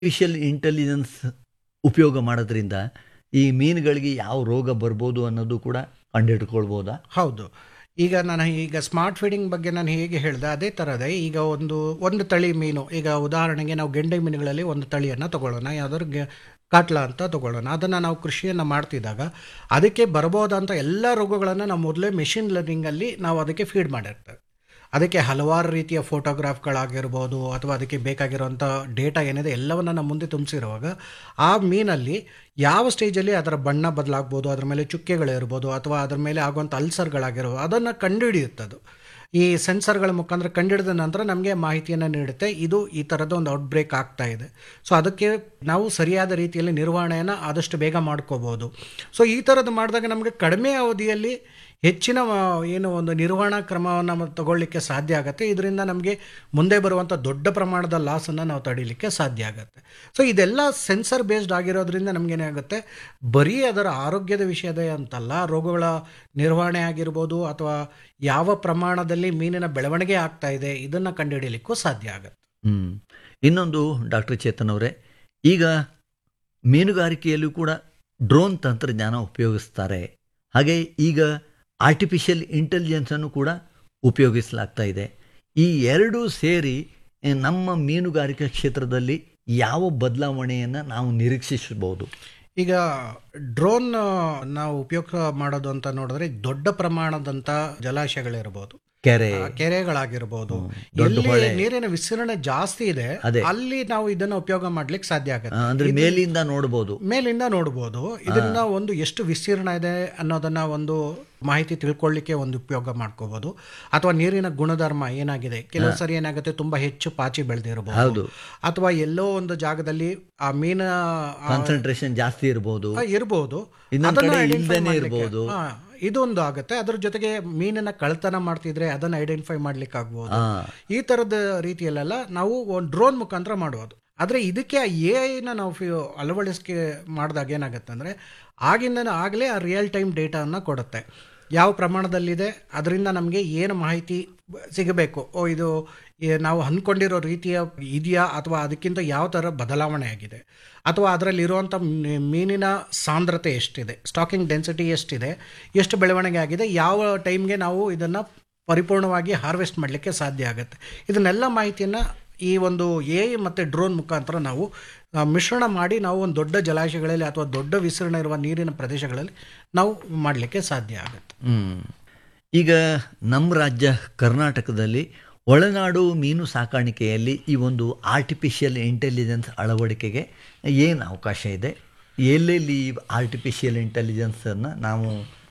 Artificial intelligence ಉಪಯೋಗ ಮಾಡೋದ್ರಿಂದ ಈ ಮೀನುಗಳಿಗೆ ಯಾವ ರೋಗ ಬರ್ಬೋದು ಅನ್ನೋದು ಕೂಡ ಕಂಡುಹಿಡ್ಕೊಳ್ಬೋದಾ ಹೌದು ಈಗ ನಾನು ಈಗ ಸ್ಮಾರ್ಟ್ ಫೀಡಿಂಗ್ ಬಗ್ಗೆ ನಾನು ಹೇಗೆ ಹೇಳಿದೆ ಅದೇ ಥರದೇ ಈಗ ಒಂದು ಒಂದು ತಳಿ ಮೀನು ಈಗ ಉದಾಹರಣೆಗೆ ನಾವು ಗೆಂಡೆ ಮೀನುಗಳಲ್ಲಿ ಒಂದು ತಳಿಯನ್ನು ತಗೊಳ್ಳೋಣ ಯಾವ್ದಾದ್ರು ಗೆ ಕಾಟ್ಲ ಅಂತ ತಗೊಳ್ಳೋಣ ಅದನ್ನು ನಾವು ಕೃಷಿಯನ್ನು ಮಾಡ್ತಿದ್ದಾಗ ಅದಕ್ಕೆ ಬರ್ಬೋದಂಥ ಎಲ್ಲ ರೋಗಗಳನ್ನು ನಾವು ಮೊದಲೇ ಮೆಷಿನ್ ಲರ್ನಿಂಗಲ್ಲಿ ನಾವು ಅದಕ್ಕೆ ಫೀಡ್ ಮಾಡಿರ್ತೇವೆ ಅದಕ್ಕೆ ಹಲವಾರು ರೀತಿಯ ಫೋಟೋಗ್ರಾಫ್ಗಳಾಗಿರ್ಬೋದು ಅಥವಾ ಅದಕ್ಕೆ ಬೇಕಾಗಿರುವಂಥ ಡೇಟಾ ಏನಿದೆ ಎಲ್ಲವನ್ನು ನಾವು ಮುಂದೆ ತುಂಬಿಸಿರುವಾಗ ಆ ಮೀನಲ್ಲಿ ಯಾವ ಸ್ಟೇಜಲ್ಲಿ ಅದರ ಬಣ್ಣ ಬದಲಾಗ್ಬೋದು ಅದರ ಮೇಲೆ ಚುಕ್ಕೆಗಳಿರ್ಬೋದು ಅಥವಾ ಅದರ ಮೇಲೆ ಆಗುವಂಥ ಅಲ್ಸರ್ಗಳಾಗಿರ್ಬೋದು ಅದನ್ನು ಕಂಡುಹಿಡಿಯುತ್ತದು ಈ ಸೆನ್ಸರ್ಗಳ ಮುಖಾಂತರ ಕಂಡುಹಿಡಿದ ನಂತರ ನಮಗೆ ಮಾಹಿತಿಯನ್ನು ನೀಡುತ್ತೆ ಇದು ಈ ಥರದ ಒಂದು ಔಟ್ಬ್ರೇಕ್ ಆಗ್ತಾ ಇದೆ ಸೊ ಅದಕ್ಕೆ ನಾವು ಸರಿಯಾದ ರೀತಿಯಲ್ಲಿ ನಿರ್ವಹಣೆಯನ್ನು ಆದಷ್ಟು ಬೇಗ ಮಾಡ್ಕೋಬೋದು ಸೊ ಈ ಥರದ್ದು ಮಾಡಿದಾಗ ನಮಗೆ ಕಡಿಮೆ ಅವಧಿಯಲ್ಲಿ ಹೆಚ್ಚಿನ ಆ, ಏನು ಒಂದು ನಿರ್ವಹಣಾ ಕ್ರಮವನ್ನು ತಗೊಳ್ಳಿಕ್ಕೆ ಸಾಧ್ಯ ಆಗುತ್ತೆ ಇದರಿಂದ ನಮಗೆ ಮುಂದೆ ಬರುವಂಥ ದೊಡ್ಡ ಪ್ರಮಾಣದ ಲಾಸನ್ನು ನಾವು ತಡೀಲಿಕ್ಕೆ ಸಾಧ್ಯ ಆಗುತ್ತೆ ಸೊ ಇದೆಲ್ಲ ಸೆನ್ಸರ್ ಬೇಸ್ಡ್ ಆಗಿರೋದ್ರಿಂದ ನಮಗೇನಾಗುತ್ತೆ ಬರೀ ಅದರ ಆರೋಗ್ಯದ ವಿಷಯದ ಅಂತಲ್ಲ ರೋಗಗಳ ನಿರ್ವಹಣೆ ಆಗಿರ್ಬೋದು ಅಥವಾ ಯಾವ ಪ್ರಮಾಣದಲ್ಲಿ ಮೀನಿನ ಬೆಳವಣಿಗೆ ಆಗ್ತಾ ಇದೆ ಇದನ್ನು ಕಂಡುಹಿಡಿಯಲಿಕ್ಕೂ ಸಾಧ್ಯ ಆಗುತ್ತೆ ಹ್ಮ್ ಇನ್ನೊಂದು ಡಾಕ್ಟರ್ ಚೇತನ್ ಅವರೇ ಈಗ ಮೀನುಗಾರಿಕೆಯಲ್ಲೂ ಕೂಡ ಡ್ರೋನ್ ತಂತ್ರಜ್ಞಾನ ಉಪಯೋಗಿಸ್ತಾರೆ ಹಾಗೆ ಈಗ ಆರ್ಟಿಫಿಷಿಯಲ್ ಇಂಟೆಲಿಜೆನ್ಸನ್ನು ಕೂಡ ಉಪಯೋಗಿಸಲಾಗ್ತಾ ಇದೆ ಈ ಎರಡೂ ಸೇರಿ eh, ನಮ್ಮ ಮೀನುಗಾರಿಕೆ ಕ್ಷೇತ್ರದಲ್ಲಿ ಯಾವ ಬದಲಾವಣೆಯನ್ನು ನಾವು ನಿರೀಕ್ಷಿಸಬಹುದು ಈಗ ಡ್ರೋನ್ ನಾವು ಉಪಯೋಗ ಮಾಡೋದು ಅಂತ ನೋಡಿದ್ರೆ ದೊಡ್ಡ ಪ್ರಮಾಣದಂಥ ಜಲಾಶಯಗಳಿರ್ಬೋದು ಕೆರೆ ಆ, ಕೆರೆಗಳಾಗಿರ್ಬೋದು ದೊಡ್ಡ ಎಲ್ಲಿ ಹೊಳೆ. ನೀರಿನ ವಿಸ್ತೀರ್ಣ ಜಾಸ್ತಿ ಇದೆ ಅದೇ. ಅಲ್ಲಿ ನಾವು ಇದನ್ನ ಉಪಯೋಗ ಮಾಡ್ಲಿಕ್ಕೆ ಸಾಧ್ಯ ಆ, ಆಗುತ್ತೆ ಅಂದ್ರೆ ಮೇಲಿಂದ ನೋಡ್ಬೋದು ಮೇಲಿಂದ ನೋಡ್ಬೋದು ಇದನ್ನ ಒಂದು ಎಷ್ಟು ವಿಸ್ತೀರ್ಣ ಇದೆ ಅನ್ನೋದನ್ನ ಒಂದು ಮಾಹಿತಿ ತಿಳ್ಕೊಳ್ಳಿಕ್ಕೆ ಒಂದು ಉಪಯೋಗ ಮಾಡ್ಕೋಬಹುದು ಅಥವಾ ನೀರಿನ ಗುಣಧರ್ಮ ಏನಾಗಿದೆ ಕೆಲವು ಸರಿ ಏನಾಗುತ್ತೆ ತುಂಬಾ ಹೆಚ್ಚು ಪಾಚಿ ಬೆಳೆದಿರಬಹುದು ಹೌದು ಅಥವಾ ಎಲ್ಲೋ ಒಂದು ಜಾಗದಲ್ಲಿ ಆ ಮೀನ ಆ, ಕಾನ್ಸಂಟ್ರೇಷನ್ ಜಾಸ್ತಿ ಇರ್ಬೋದು ಆ, ಇರ್ಬೋದು ಇನ್ನೊಂದ್ ಅದನ್ನ ಕಡೆ identify ಇಲ್ದೇನೆ ಮಾಡ್ಲಿಕ್ಕೆ- ಇರ್ಬೋದು. ಹಾ, ಇದೊಂದು ಆಗುತ್ತೆ ಅದ್ರ ಜೊತೆಗೆ ಮೀನನ್ನ ಕಳ್ತನ ಮಾಡ್ತಿದ್ರೆ ಅದನ್ನ ಐಡೆಂಟಿಫೈ ಮಾಡ್ಲಿಕ್ಕೆ ಆಗ್ಬೋದು ಆ, ಈ ಥರದ ರೀತಿಯಲ್ಲೆಲ್ಲ ನಾವು ಒಂದು ಡ್ರೋನ್ ಮುಖಾಂತರ ಮಾಡುವುದು ಆದರೆ ಇದಕ್ಕೆ ಆ ಎ ಐನ ನಾವು ಫಿ ಅಳವಡಿಸಿಕೆ ಮಾಡಿದಾಗ ಏನಾಗುತ್ತೆ ಅಂದರೆ ಆಗಿಂದ ಆಗಲೇ ಆ ರಿಯಲ್ ಟೈಮ್ ಡೇಟಾವನ್ನು ಕೊಡುತ್ತೆ ಯಾವ ಪ್ರಮಾಣದಲ್ಲಿದೆ ಅದರಿಂದ ನಮಗೆ ಏನು ಮಾಹಿತಿ ಸಿಗಬೇಕು ಓ ಇದು ಏ- ನಾವು ಅಂದ್ಕೊಂಡಿರೋ ರೀತಿಯ ಇದೆಯಾ ಅಥವಾ ಅದಕ್ಕಿಂತ ಯಾವ ಥರ ಬದಲಾವಣೆ ಆಗಿದೆ ಅಥವಾ ಅದರಲ್ಲಿರುವಂಥ ಮೀನಿನ ಸಾಂದ್ರತೆ ಎಷ್ಟಿದೆ ಸ್ಟಾಕಿಂಗ್ ಡೆನ್ಸಿಟಿ ಎಷ್ಟಿದೆ ಎಷ್ಟು ಬೆಳವಣಿಗೆ ಆಗಿದೆ ಯಾವ ಟೈಮ್ಗೆ ನಾವು ಇದನ್ನು ಪರಿಪೂರ್ಣವಾಗಿ ಹಾರ್ವೆಸ್ಟ್ ಮಾಡಲಿಕ್ಕೆ ಸಾಧ್ಯ ಆಗುತ್ತೆ ಇದನ್ನೆಲ್ಲ ಮಾಹಿತಿಯನ್ನು ಈ ಒಂದು ಎ ಮತ್ತು ಡ್ರೋನ್ ಮುಖಾಂತರ ನಾವು ಆ, ಮಿಶ್ರಣ ಮಾಡಿ ನಾವು ಒಂದು ದೊಡ್ಡ ಜಲಾಶಯಗಳಲ್ಲಿ ಅಥವಾ ದೊಡ್ಡ ವಿಸ್ತೀರ್ಣ ಇರುವ ನೀರಿನ ಪ್ರದೇಶಗಳಲ್ಲಿ ನಾವು ಮಾಡಲಿಕ್ಕೆ ಸಾಧ್ಯ ಆಗುತ್ತೆ ಹ್ಮ್. ಈಗ ನಮ್ಮ ರಾಜ್ಯ ಕರ್ನಾಟಕದಲ್ಲಿ ಒಳನಾಡು ಮೀನು ಸಾಕಾಣಿಕೆಯಲ್ಲಿ ಈ ಒಂದು ಆರ್ಟಿಫಿಷಿಯಲ್ ಇಂಟೆಲಿಜೆನ್ಸ್ ಅಳವಡಿಕೆಗೆ ಏನು ಅವಕಾಶ ಇದೆ ಎಲ್ಲೆಲ್ಲಿ ಈ ಆರ್ಟಿಫಿಷಿಯಲ್ ಇಂಟೆಲಿಜೆನ್ಸನ್ನು ನಾವು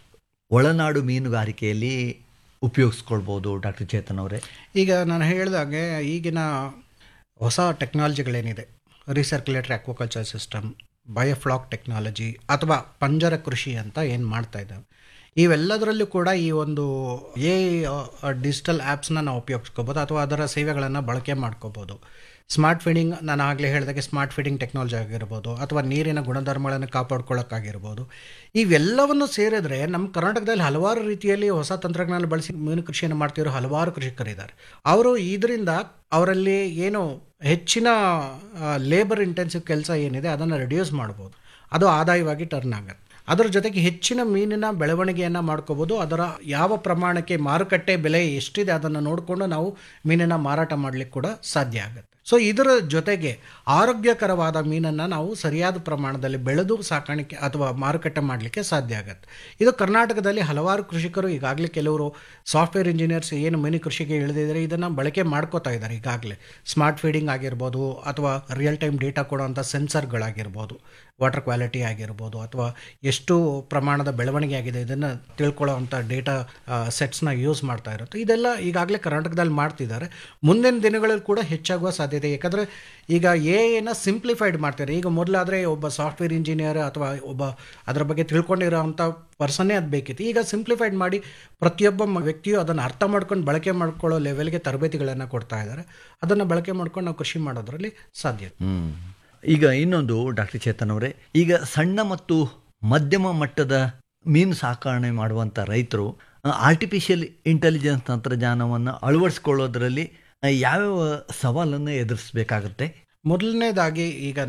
ಒಳನಾಡು ಮೀನುಗಾರಿಕೆಯಲ್ಲಿ ಉಪಯೋಗಿಸ್ಕೊಳ್ಬೋದು ಡಾಕ್ಟರ್ ಚೇತನ್ ಅವರೇ ಈಗ ನಾನು ಹೇಳಿದಾಗೆ ಈಗಿನ ಹೊಸ ಟೆಕ್ನಾಲಜಿಗಳೇನಿದೆ recirculator aquaculture system biofloc technology ಅಥವಾ ಪಂಜರ ಕೃಷಿ ಅಂತ ಏನು ಮಾಡ್ತಾ ಇದ್ದಾವೆ ಇವೆಲ್ಲದರಲ್ಲೂ ಕೂಡ ಈ ಒಂದು ಎ ಡಿಜಿಟಲ್ ಆ್ಯಪ್ಸ್ನ ನಾವು ಉಪಯೋಗಿಸ್ಕೋಬೋದು ಅಥವಾ ಅದರ ಸೇವೆಗಳನ್ನು ಬಳಕೆ ಮಾಡ್ಕೋಬೋದು ಸ್ಮಾರ್ಟ್ ಫೀಡಿಂಗ್ ನಾನು ಆಗಲೇ ಹೇಳಿದಾಗೆ ಸ್ಮಾರ್ಟ್ ಫೀಡಿಂಗ್ ಟೆಕ್ನಾಲಜಿ ಆಗಿರ್ಬೋದು ಅಥವಾ ನೀರಿನ ಗುಣಧರ್ಮಗಳನ್ನು ಕಾಪಾಡ್ಕೊಳ್ಳೋಕ್ಕಾಗಿರ್ಬೋದು ಇವೆಲ್ಲವನ್ನು ಸೇರಿದ್ರೆ ನಮ್ಮ ಕರ್ನಾಟಕದಲ್ಲಿ ಹಲವಾರು ರೀತಿಯಲ್ಲಿ ಹೊಸ ತಂತ್ರಜ್ಞಾನ ಬಳಸಿ ಮೀನು ಕೃಷಿಯನ್ನು ಮಾಡ್ತಿರೋ ಹಲವಾರು ಕೃಷಿಕರಿದ್ದಾರೆ ಅವರು ಇದರಿಂದ ಅವರಲ್ಲಿ ಏನು ಹೆಚ್ಚಿನ ಲೇಬರ್ ಇಂಟೆನ್ಸಿವ್ ಕೆಲಸ ಏನಿದೆ ಅದನ್ನು ರಿಡ್ಯೂಸ್ ಮಾಡ್ಬೋದು ಅದು ಆದಾಯವಾಗಿ ಟರ್ನ್ ಆಗುತ್ತೆ ಅದರ ಜೊತೆಗೆ ಹೆಚ್ಚಿನ ಮೀನಿನ ಬೆಳವಣಿಗೆಯನ್ನು ಮಾಡ್ಕೋಬೋದು ಅದರ ಯಾವ ಪ್ರಮಾಣಕ್ಕೆ ಮಾರುಕಟ್ಟೆ ಬೆಲೆ ಎಷ್ಟಿದೆ ಅದನ್ನು ನೋಡಿಕೊಂಡು ನಾವು ಮೀನನ್ನು ಮಾರಾಟ ಮಾಡಲಿಕ್ಕೆ ಕೂಡ ಸಾಧ್ಯ ಆಗುತ್ತೆ ಸೊ ಇದರ ಜೊತೆಗೆ ಆರೋಗ್ಯಕರವಾದ ಮೀನನ್ನು ನಾವು ಸರಿಯಾದ ಪ್ರಮಾಣದಲ್ಲಿ ಬೆಳೆದು ಸಾಕಾಣಿಕೆ ಅಥವಾ ಮಾರುಕಟ್ಟೆ ಮಾಡಲಿಕ್ಕೆ ಸಾಧ್ಯ ಆಗುತ್ತೆ ಇದು ಕರ್ನಾಟಕದಲ್ಲಿ ಹಲವಾರು ಕೃಷಿಕರು ಈಗಾಗಲೇ ಕೆಲವರು ಸಾಫ್ಟ್ವೇರ್ ಇಂಜಿನಿಯರ್ಸ್ ಏನು ಮೀನು ಕೃಷಿಗೆ ಇಳಿದಿದ್ದಾರೆ ಇದನ್ನು ಬಳಕೆ ಮಾಡ್ಕೋತಾ ಇದ್ದಾರೆ ಈಗಾಗಲೇ ಸ್ಮಾರ್ಟ್ ಫೀಡಿಂಗ್ ಆಗಿರ್ಬೋದು ಅಥವಾ ರಿಯಲ್ ಟೈಮ್ ಡೇಟಾ ಕೊಡುವಂಥ ಸೆನ್ಸರ್ಗಳಾಗಿರ್ಬೋದು ವಾಟರ್ ಕ್ವಾಲಿಟಿ ಆಗಿರ್ಬೋದು ಅಥವಾ ಎಷ್ಟು ಪ್ರಮಾಣದ ಬೆಳವಣಿಗೆ ಆಗಿದೆ ಇದನ್ನು ತಿಳ್ಕೊಳ್ಳೋವಂಥ ಡೇಟಾ ಸೆಟ್ಸ್ನ ಯೂಸ್ ಮಾಡ್ತಾ ಇರುತ್ತೆ ಇದೆಲ್ಲ ಈಗಾಗಲೇ ಕರ್ನಾಟಕದಲ್ಲಿ ಮಾಡ್ತಿದ್ದಾರೆ ಮುಂದಿನ ದಿನಗಳಲ್ಲಿ ಕೂಡ ಹೆಚ್ಚಾಗುವ ಸಾಧ್ಯತೆ ಯಾಕಂದರೆ ಈಗ ಎ ಎನ ಸಿಂಪ್ಲಿಫೈಡ್ ಮಾಡ್ತಾರೆ ಈಗ ಮೊದಲಾದರೆ ಒಬ್ಬ ಸಾಫ್ಟ್ವೇರ್ ಇಂಜಿನಿಯರ್ ಅಥವಾ ಒಬ್ಬ ಅದರ ಬಗ್ಗೆ ತಿಳ್ಕೊಂಡಿರೋವಂಥ ಪರ್ಸನ್ನೇ ಅದು ಬೇಕಿತ್ತು ಈಗ ಸಿಂಪ್ಲಿಫೈಡ್ ಮಾಡಿ ಪ್ರತಿಯೊಬ್ಬ ಮ- ವ್ಯಕ್ತಿಯು ಅದನ್ನು ಅರ್ಥ ಮಾಡ್ಕೊಂಡು ಬಳಕೆ ಮಾಡ್ಕೊಳ್ಳೋ ಲೆವೆಲ್ಗೆ ತರಬೇತಿಗಳನ್ನು ಕೊಡ್ತಾ ಇದ್ದಾರೆ ಅದನ್ನು ಬಳಕೆ ಮಾಡ್ಕೊಂಡು ನಾವು ಕೃಷಿ ಮಾಡೋದ್ರಲ್ಲಿ ಸಾಧ್ಯ ಹ್ಮ್. ಈಗ ಇನ್ನೊಂದು ಡಾಕ್ಟರ್ ಚೇತನ್ ಅವರೇ ಈಗ ಸಣ್ಣ ಮತ್ತು ಮಧ್ಯಮ ಮಟ್ಟದ ಮೀನು ಸಾಕಣೆ ಮಾಡುವಂಥ ರೈತರು ಆರ್ಟಿಫಿಷಿಯಲ್ ಇಂಟೆಲಿಜೆನ್ಸ್ ತಂತ್ರಜ್ಞಾನವನ್ನು ಅಳವಡಿಸ್ಕೊಳ್ಳೋದ್ರಲ್ಲಿ ಆ, ಯಾವ್ಯಾವ ಸವಾಲನ್ನು ಎದುರಿಸಬೇಕಾಗುತ್ತೆ ಮೊದಲನೇದಾಗಿ ಈಗ